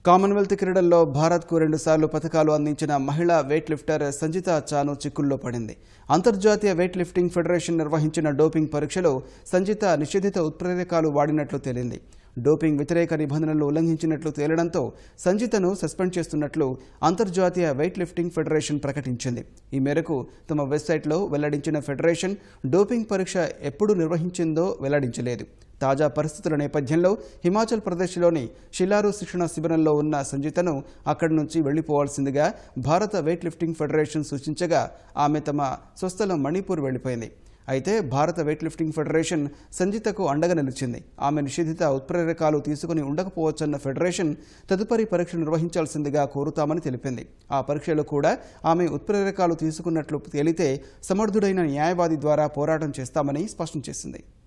Commonwealth క్రీడల్లో భారత్కు రెండుసార్లు పథకాలు అందించిన మహిళా వెయిట్ లిఫ్టర్ సంజిత చాను చిక్కుల్లో పడింది అంతర్జాతీయ వెయిట్ లిఫ్టింగ్ ఫెడరేషన్ నిర్వహించిన డోపింగ్ పరీక్షలో సంజిత నిషేధిత ఉత్ప్రేరకాలు వాడినట్లు తేలింది డోపింగ్ వ్యతిరేక నిబంధనలు ఉల్లంఘించినట్లు తేలడంతో సంజితను సస్పెండ్ చేస్తున్నట్లు అంతర్జాతీయ వెయిట్ లిఫ్టింగ్ ఫెడరేషన్ ప్రకటించింది ఈ మేరకు తమ వెబ్సైట్లో వెల్లడించిన ఫెడరేషన్ డోపింగ్ పరీక్ష ఎప్పుడు నిర్వహించిందో వెల్లడించలేదు తాజా పరిస్థితుల నేపథ్యంలో హిమాచల్ ప్రదేశ్లోని షిలారు శిక్షణ శిబిరంలో ఉన్న సంజితను అక్కడి నుంచి వెళ్లిపోవాల్సిందిగా భారత వెయిట్ లిఫ్టింగ్ ఫెడరేషన్ సూచించగా ఆమె తమ స్వస్థలం మణిపూర్ వెళ్లిపోయింది అయితే భారత వెయిట్ లిఫ్టింగ్ ఫెడరేషన్ సంజితకు అండగా నిలిచింది ఆమె నిషేధిత ఉత్ప్రేరకాలు తీసుకుని ఉండకపోవచ్చన్న ఫెడరేషన్ తదుపరి పరీక్ష నిర్వహించాల్సిందిగా కోరుతామని తెలిపింది ఆ పరీక్షలో కూడా ఆమె ఉత్ప్రేరకాలు తీసుకున్నట్లు తేలితే సమర్థుడైన న్యాయవాది ద్వారా పోరాటం చేస్తామని స్పష్టం చేసింది